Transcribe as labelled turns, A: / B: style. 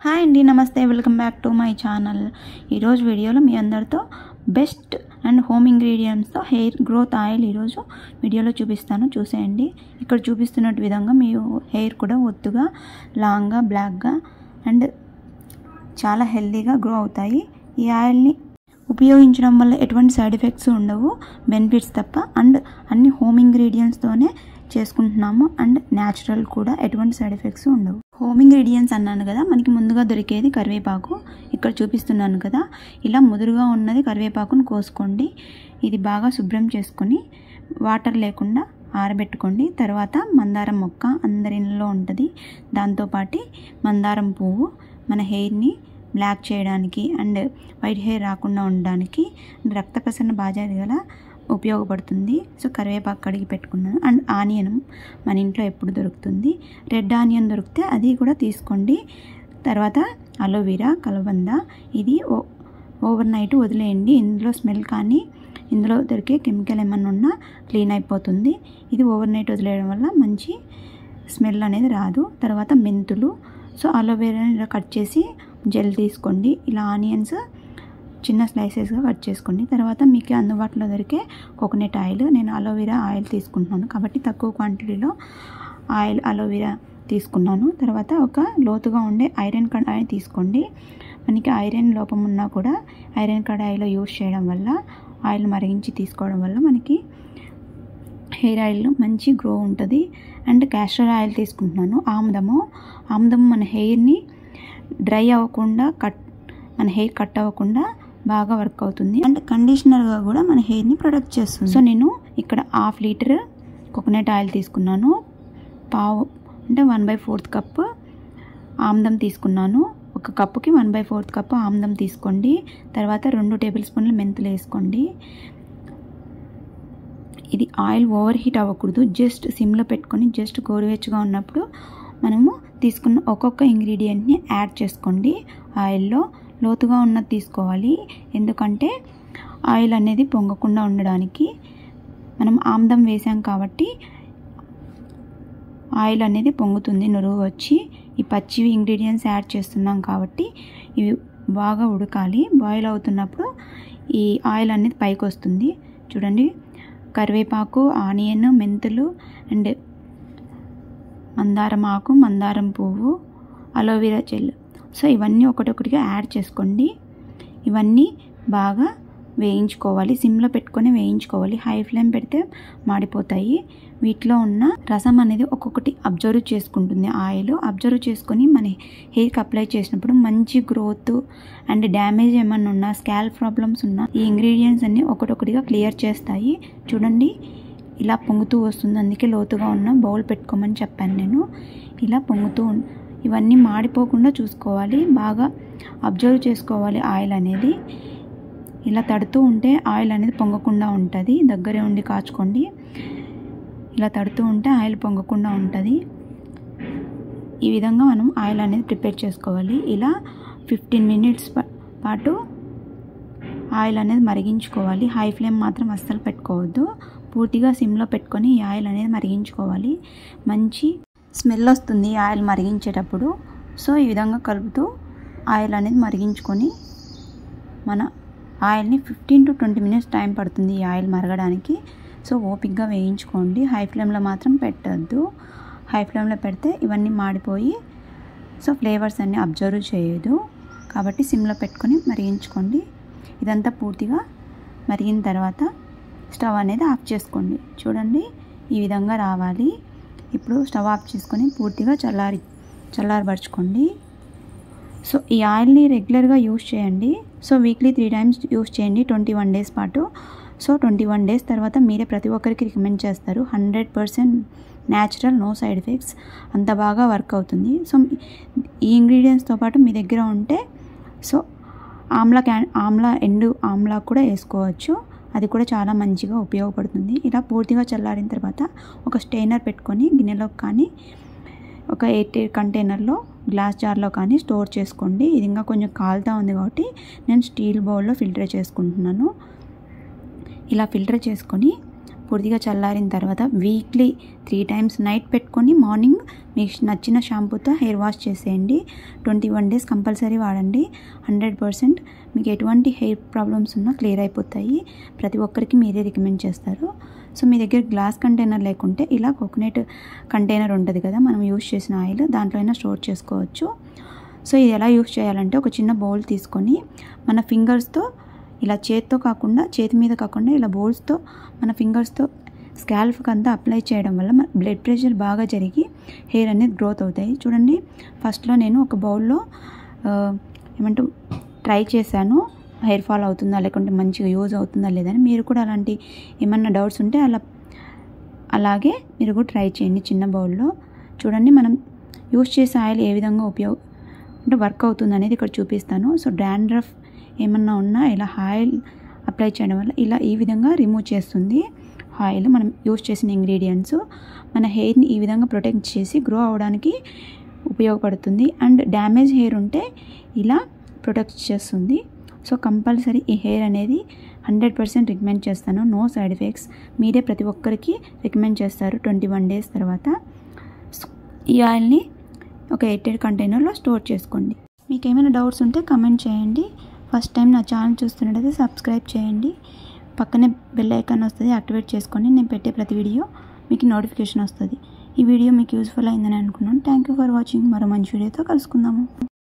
A: hi అండి నమస్తే welcome back to my channel ఈరోజు వీడియోలో మీ అందరితో బెస్ట్ అండ్ హోమ్ ఇంగ్రీడియంట్స్తో హెయిర్ గ్రోత్ ఆయిల్ ఈరోజు వీడియోలో చూపిస్తాను చూసేయండి ఇక్కడ చూపిస్తున్నట్టు విధంగా మీ హెయిర్ కూడా ఒత్తుగా లాంగ్గా బ్లాక్గా అండ్ చాలా హెల్తీగా గ్రో అవుతాయి ఈ ఆయిల్ని ఉపయోగించడం వల్ల ఎటువంటి సైడ్ ఎఫెక్ట్స్ ఉండవు బెనిఫిట్స్ తప్ప అండ్ అన్ని హోమ్ ఇంగ్రీడియంట్స్తోనే చేసుకుంటున్నాము అండ్ న్యాచురల్ కూడా ఎటువంటి సైడ్ ఎఫెక్ట్స్ ఉండవు హోమ్ ఇంగ్రీడియంట్స్ అన్నాను కదా మనకి ముందుగా దొరికేది కరివేపాకు ఇక్కడ చూపిస్తున్నాను కదా ఇలా ముదురుగా ఉన్నది కరివేపాకును కోసుకోండి ఇది బాగా శుభ్రం చేసుకొని వాటర్ లేకుండా ఆరబెట్టుకోండి తర్వాత మందారం మొక్క అందరి ఇళ్ళలో ఉంటుంది దాంతోపాటు మందారం పువ్వు మన హెయిర్ని బ్లాక్ చేయడానికి అండ్ వైట్ హెయిర్ రాకుండా ఉండడానికి రక్త ప్రసరణ బాగా గల ఉపయోగపడుతుంది సో కరివేపాకు కడిగి పెట్టుకున్నాను అండ్ ఆనియన్ మన ఇంట్లో ఎప్పుడు దొరుకుతుంది రెడ్ ఆనియన్ దొరికితే అది కూడా తీసుకోండి తర్వాత అలోవెరా కలబంద ఇది ఓవర్ నైట్ వదిలేయండి ఇందులో స్మెల్ కానీ ఇందులో దొరికే కెమికల్ ఏమన్నా ఉన్నా క్లీన్ అయిపోతుంది ఇది ఓవర్ నైట్ వదిలేయడం వల్ల మంచి స్మెల్ అనేది రాదు తర్వాత మెంతులు సో అలోవెరాని ఇలా కట్ చేసి జెల్ తీసుకోండి ఇలా ఆనియన్స్ చిన్న స్లైసెస్గా కట్ చేసుకోండి తర్వాత మీకు అందుబాటులో దొరికే కోకోనట్ ఆయిల్ నేను అలోవెరా ఆయిల్ తీసుకుంటున్నాను కాబట్టి తక్కువ క్వాంటిటీలో ఆయిల్ అలోవెరా తీసుకున్నాను తర్వాత ఒక లోతుగా ఉండే ఐరన్ కడాయి తీసుకోండి మనకి ఐరన్ లోపం ఉన్నా కూడా ఐరన్ కడాయిలో యూస్ చేయడం వల్ల ఆయిల్ మరిగించి తీసుకోవడం వల్ల మనకి హెయిర్ ఆయిల్ మంచి గ్రో ఉంటుంది అండ్ క్యాస్టర్ ఆయిల్ తీసుకుంటున్నాను ఆముదము ఆముదం మన హెయిర్ని డ్రై అవ్వకుండా కట్ మన హెయిర్ కట్ అవ్వకుండా బాగా వర్క్ అవుతుంది అండ్ కండిషనర్గా కూడా మన హెయిర్ని ప్రొటెక్ట్ చేస్తుంది సో నేను ఇక్కడ హాఫ్ లీటర్ కోకోనట్ ఆయిల్ తీసుకున్నాను పావు అంటే వన్ బై ఫోర్త్ కప్ ఆముదం తీసుకున్నాను ఒక కప్పుకి వన్ బై ఫోర్త్ కప్ ఆముదం తీసుకోండి తర్వాత రెండు టేబుల్ స్పూన్లు మెంతులు వేసుకోండి ఇది ఆయిల్ ఓవర్ హీట్ అవ్వకూడదు జస్ట్ సిమ్లో పెట్టుకొని జస్ట్ గోరువెచ్చగా ఉన్నప్పుడు మనము తీసుకున్న ఒక్కొక్క ఇంగ్రీడియంట్ని యాడ్ చేసుకోండి ఆయిల్లో లోతుగా ఉన్నది తీసుకోవాలి ఎందుకంటే ఆయిల్ అనేది పొంగకుండా ఉండడానికి మనం ఆమ్దం వేసాం కాబట్టి ఆయిల్ అనేది పొంగుతుంది నురుగు వచ్చి ఈ పచ్చి ఇంగ్రీడియంట్స్ యాడ్ చేస్తున్నాం కాబట్టి ఇవి బాగా ఉడకాలి బాయిల్ అవుతున్నప్పుడు ఈ ఆయిల్ అనేది పైకి వస్తుంది చూడండి కరివేపాకు ఆనియన్ మెంతులు అండ్ మందారం ఆకు మందారం పువ్వు అలోవెరా జెల్ సో ఇవన్నీ ఒకటొకటిగా యాడ్ చేసుకోండి ఇవన్నీ బాగా వేయించుకోవాలి సిమ్లో పెట్టుకొని వేయించుకోవాలి హై ఫ్లేమ్ పెడితే మాడిపోతాయి వీటిలో ఉన్న రసం అనేది ఒక్కొక్కటి అబ్జర్వ్ చేసుకుంటుంది ఆయిల్ అబ్జర్వ్ చేసుకొని మన హెయిర్కి అప్లై చేసినప్పుడు మంచి గ్రోత్ అండ్ డ్యామేజ్ ఏమన్నా ఉన్నా స్కాల్ ప్రాబ్లమ్స్ ఉన్నా ఈ ఇంగ్రీడియంట్స్ అన్నీ ఒకటొకటిగా క్లియర్ చేస్తాయి చూడండి ఇలా పొంగుతూ వస్తుంది అందుకే లోతుగా ఉన్న బౌల్ పెట్టుకోమని చెప్పాను నేను ఇలా పొంగుతూ ఇవన్నీ మాడిపోకుండా చూసుకోవాలి బాగా అబ్జర్వ్ చేసుకోవాలి ఆయిల్ అనేది ఇలా తడుతూ ఉంటే ఆయిల్ అనేది పొంగకుండా ఉంటుంది దగ్గరే ఉండి కాచుకోండి ఇలా తడుతూ ఉంటే ఆయిల్ పొంగకుండా ఉంటుంది ఈ విధంగా మనం ఆయిల్ అనేది ప్రిపేర్ చేసుకోవాలి ఇలా ఫిఫ్టీన్ మినిట్స్ పాటు ఆయిల్ అనేది మరిగించుకోవాలి హై ఫ్లేమ్ మాత్రం అస్సలు పెట్టుకోవద్దు పూర్తిగా సిమ్లో పెట్టుకొని ఈ ఆయిల్ అనేది మరిగించుకోవాలి మంచి స్మెల్ వస్తుంది ఆయిల్ మరిగించేటప్పుడు సో ఈ విధంగా కలుపుతూ ఆయిల్ అనేది మరిగించుకొని మన ఆయిల్ని fifteen to twenty minutes time పడుతుంది ఈ ఆయిల్ మరగడానికి సో ఓపిక్గా వేయించుకోండి హై ఫ్లేమ్లో మాత్రం పెట్టద్దు హై ఫ్లేమ్లో పెడితే ఇవన్నీ మాడిపోయి సో ఫ్లేవర్స్ అన్నీ అబ్జర్వ్ చేయదు కాబట్టి సిమ్లో పెట్టుకొని మరిగించుకోండి ఇదంతా పూర్తిగా మరిగిన తర్వాత స్టవ్ అనేది ఆఫ్ చేసుకోండి చూడండి ఈ విధంగా రావాలి ఇప్పుడు స్టవ్ ఆఫ్ చేసుకొని పూర్తిగా చల్లారి చల్లారపరచుకోండి సో ఈ ఆయిల్ని రెగ్యులర్గా యూస్ చేయండి so weekly three times use చేయండి ట్వంటీ వన్ డేస్ పాటు సో ట్వంటీ వన్ డేస్ తర్వాత మీరే ప్రతి ఒక్కరికి రికమెండ్ చేస్తారు hundred percent natural no side effects అంత బాగా వర్క్ అవుతుంది సో ఈ ఇంగ్రీడియంట్స్తో పాటు మీ దగ్గర ఉంటే సో ఆమ్లా క్యాన్ ఆమ్లా ఎండు ఆమ్లా కూడా వేసుకోవచ్చు అది కూడా చాలా మంచిగా ఉపయోగపడుతుంది ఇలా పూర్తిగా చల్లారిన తర్వాత ఒక స్టెయినర్ పెట్టుకొని గిన్నెలో కానీ ఒక ఎయిట్ కంటైనర్లో గ్లాస్ జార్లో కానీ స్టోర్ చేసుకోండి ఇది ఇంకా కొంచెం కాలుతా ఉంది కాబట్టి నేను స్టీల్ బౌల్లో ఫిల్టర్ చేసుకుంటున్నాను ఇలా ఫిల్టర్ చేసుకొని పూర్తిగా చల్లారిన తర్వాత వీక్లీ త్రీ టైమ్స్ నైట్ పెట్టుకొని మార్నింగ్ మీకు నచ్చిన షాంపూతో హెయిర్ వాష్ చేసేయండి ట్వంటీ వన్ డేస్ కంపల్సరీ వాడండి హండ్రెడ్ పర్సెంట్ మీకు ఎటువంటి హెయిర్ ప్రాబ్లమ్స్ ఉన్నా క్లియర్ అయిపోతాయి ప్రతి ఒక్కరికి మీరే రికమెండ్ చేస్తారు సో మీ దగ్గర గ్లాస్ కంటైనర్ లేకుంటే ఇలా కోకోనట్ కంటైనర్ ఉంటుంది కదా మనం యూస్ చేసిన ఆయిల్ దాంట్లో అయినా స్టోర్ చేసుకోవచ్చు సో ఇది ఎలా యూస్ చేయాలంటే ఒక చిన్న బౌల్ తీసుకొని మన ఫింగర్స్తో ఇలా చేత్తో కాకుండా చేతి మీద కాకుండా ఇలా బౌల్స్తో మన ఫింగర్స్తో స్కాల్ఫ్కి అంతా అప్లై చేయడం వల్ల మన బ్లడ్ ప్రెషర్ బాగా జరిగి హెయిర్ అనేది గ్రోత్ అవుతాయి చూడండి ఫస్ట్లో నేను ఒక బౌల్లో ఏమంటూ ట్రై చేశాను హెయిర్ ఫాల్ అవుతుందా లేకుంటే మంచిగా యూజ్ అవుతుందా లేదని మీరు కూడా అలాంటి ఏమన్నా డౌట్స్ ఉంటే అలా అలాగే మీరు కూడా ట్రై చేయండి చిన్న బౌల్లో చూడండి మనం యూస్ చేసే ఆయిల్ ఏ విధంగా ఉపయోగ అంటే వర్క్ అవుతుంది అనేది ఇక్కడ చూపిస్తాను సో డాండ్రఫ్ ఏమన్నా ఉన్నా ఇలా ఆయిల్ అప్లై చేయడం వల్ల ఇలా ఈ విధంగా రిమూవ్ చేస్తుంది ఆయిల్ మనం యూస్ చేసిన ఇంగ్రీడియంట్స్ మన హెయిర్ని ఈ విధంగా ప్రొటెక్ట్ చేసి గ్రో అవడానికి ఉపయోగపడుతుంది అండ్ డ్యామేజ్ హెయిర్ ఉంటే ఇలా ప్రొటెక్ట్ చేస్తుంది సో కంపల్సరీ ఈ హెయిర్ అనేది హండ్రెడ్ పర్సెంట్ రికమెండ్ చేస్తాను నో సైడ్ ఎఫెక్ట్స్ మీరే ప్రతి ఒక్కరికి రికమెండ్ చేస్తారు ట్వంటీ వన్ డేస్ తర్వాత ఈ ఆయిల్ని ఒక ఎయిటెడ్ కంటైనర్లో స్టోర్ చేసుకోండి మీకు ఏమైనా డౌట్స్ ఉంటే కమెంట్ చేయండి ఫస్ట్ టైం నా ఛానల్ చూస్తున్నట్టయితే సబ్స్క్రైబ్ చేయండి పక్కనే బెల్ ఐకాన్ వస్తుంది యాక్టివేట్ చేసుకొని నేను పెట్టే ప్రతి వీడియో మీకు నోటిఫికేషన్ వస్తుంది ఈ వీడియో మీకు యూస్ఫుల్ అయిందని అనుకున్నాను థ్యాంక్ యూ ఫర్ వాచింగ్ మరో మంచి వీడియోతో కలుసుకుందాము